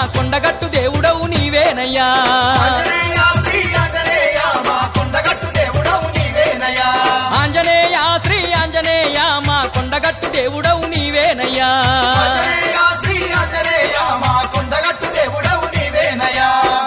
కొండగట్టు దేవుడవు నీవేనయ్యా ఆంజనేయ శ్రీ ఆంజనేయ మా కొండగట్టు దేవుడవు నీవేనయ్యా ఆంజనేయ శ్రీ ఆంజనేయ మా కొండగట్టు దేవుడవు నీవేనయ్యా ఆంజనేయ శ్రీ ఆంజనేయ మా కొండగట్టు దేవుడవు నీవేనయ్యా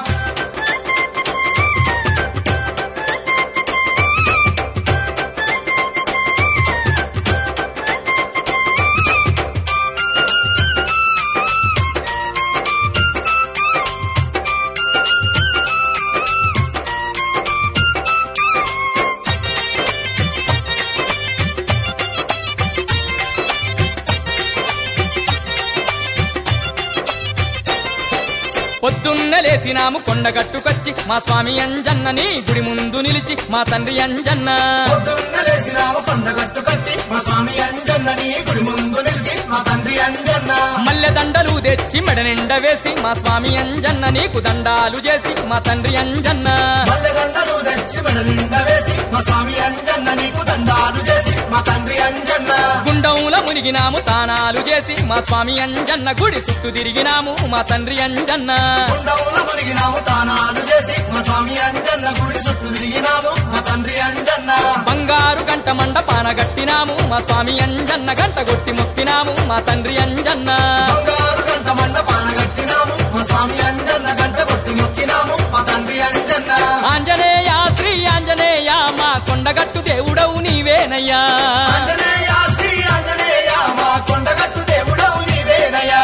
పొద్దున్న లేసినాము కొండగట్టుకొచ్చి మా స్వామి అంజన్నని గుడి ముందు నిలిచి మా తండ్రి అంజన్న పొద్దున్న లేసినాము కొండగట్టుకొచ్చి మా స్వామి అంజన్న నీ గుడి ముందు నిలిచి మా తండ్రి అంజన్న మల్లె దండలు తెచ్చి మెడ నిండా వేసి మా స్వామి అంజన్న నీకు దండాలు చేసి మా తండ్రి అంజన్న మల్లెదండలు తెచ్చి మెడ నిండా వేసి మా స్వామి అంజన్న నీకు దండాలు చేసి మా తండ్రి అంజన్న గుండంలో మునిగినాము తానాలు చేసి మా స్వామి అంజన్న గుడి చుట్టూ తిరిగినాము మా తండ్రి అంజన్న కుండవుల మునిగినాము తానాలు చేసి మా స్వామి అంజన్న గుడి చుట్టూ తిరిగినాము మా తండ్రి అంజన్న బంగారు గంట మండపాన గట్టినాము మా స్వామి అంజన్న గంట కొట్టి మొక్కినాము మా తండ్రి అంజన్న బంగారు గంట మండపాన కట్టినాము మా స్వామి అంజన్న గంట కొట్టి మొక్కినాము మా తండ్రి అంజన్న ఆంజనేయ శ్రీ ఆంజనేయ మా కొండగట్టు దేవుడవు నీవేనయ్యా ఆంజనేయ శ్రీ ఆంజనేయ మా కొండగట్టు దేవుడవు నీవేనయ్యా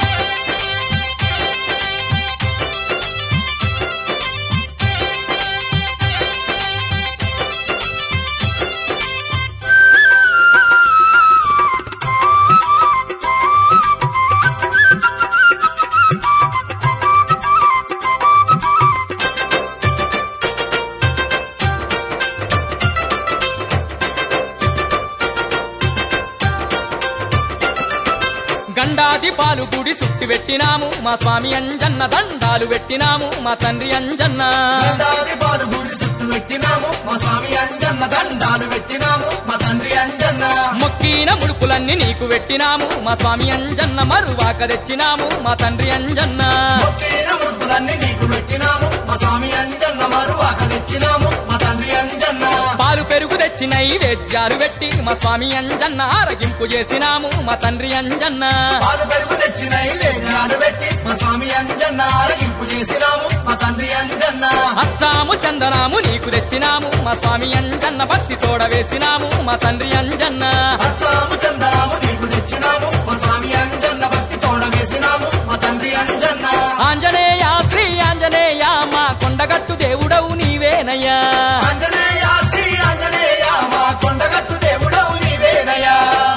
గండాది పాలు గుడి చుట్టి పెట్టినాము మా స్వామి అంజన్న దండాలు పెట్టినాము మా తండ్రి అంజన్న దండాది పాలు గుడి చుట్టూ పెట్టినాము మా స్వామి అంజన్న దండాలు పెట్టినాము మా తండ్రి అంజన్న మొక్కిన ముడుపులన్నీ నీకు పెట్టినాము మా స్వామి అంజన్న మరువాక తెచ్చినాము మా తండ్రి అంజన్న మొక్కిన ముడుపులన్నీ నీకు పెట్టినాము మా స్వామి అంజన్న మరువాక తెచ్చినాము మా తండ్రి అంజన్న పాలు పెరుగు తెచ్చి నైవేద్యాలు పెట్టి మా స్వామి అంజన్న ఆరగింపు చేసినాము మా తండ్రి అంజన్న పాలు పెరుగు తెచ్చి నైవేద్యాలు పెట్టి మా స్వామి అంజన్న ఆరగింపు చేసినాము మా తండ్రి అంజన్న అచ్చాము చందనాము నీకు తెచ్చినాము మా స్వామి అంజన్న భక్తి తోడ వేసినాము మా తండ్రి అంజన్న అచ్చాము చందనాము నీకు తెచ్చినాము మా స్వామి అంజన్న భక్తి తోడ వేసినాము మా తండ్రి అంజన్న ఆంజనేయ శ్రీ ఆంజనేయ మా కొండగట్టు దేవుడవు నీవేనయ్యా ఆంజనేయ శ్రీ ఆంజనేయ మా కొండగట్టు దేవుడవు నీవేనయ్యా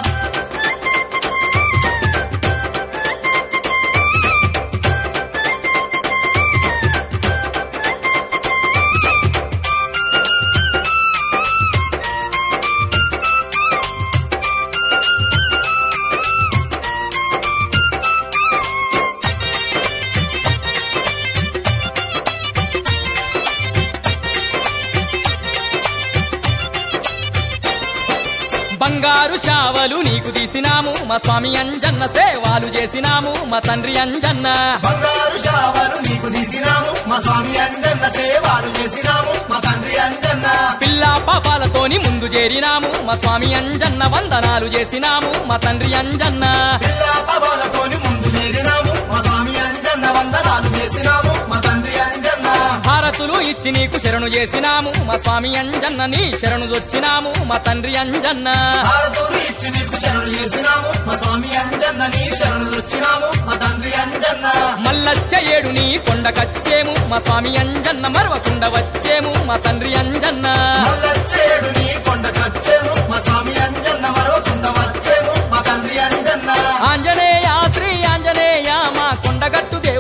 బంగారు శావలు నీకు తీసినాము మా స్వామి అంజన్న సేవాలు చేసినాము మా తండ్రి అంజన్న బంగారు షావలు నీకు తీసినాము మా స్వామి అంజన్న సేవలు చేసినాము మా తండ్రి అంజన్న పిల్ల పాపాలతోని ముందు చేరినాము మా స్వామి అంజన్న వందనాలు చేసినాము మా తండ్రి అంజన్న పిల్ల పబాలతోని ముందు చేరినాము మా స్వామి అంజన్న వందనాలు చేసినాము మా తండ్రి అంజన్న భారతులు ఇచ్చి నీకు శరణు చేసినాము మా స్వామి అంజన్న నీ శరణు వచ్చినాము మా తండ్రి అంజన్న భారతులు ఇచ్చి నీకు శరణు చేసినాము మా స్వామి అంజన్న నీ శరణు వచ్చినాము మా తండ్రి అంజన్న మల్లచ్చ ఏడు నీ కొండకచ్చేము మా స్వామి అంజన్న మరవకుండా వచ్చేము మా తండ్రి అంజన్న మల్లచ్చేడు నీ కొండ కచ్చేము మా స్వామి అంజన్న మరవకుండా వచ్చేము మా తండ్రి అంజన్న ఆంజనేయ శ్రీ ఆంజనేయ మా కొండగట్టు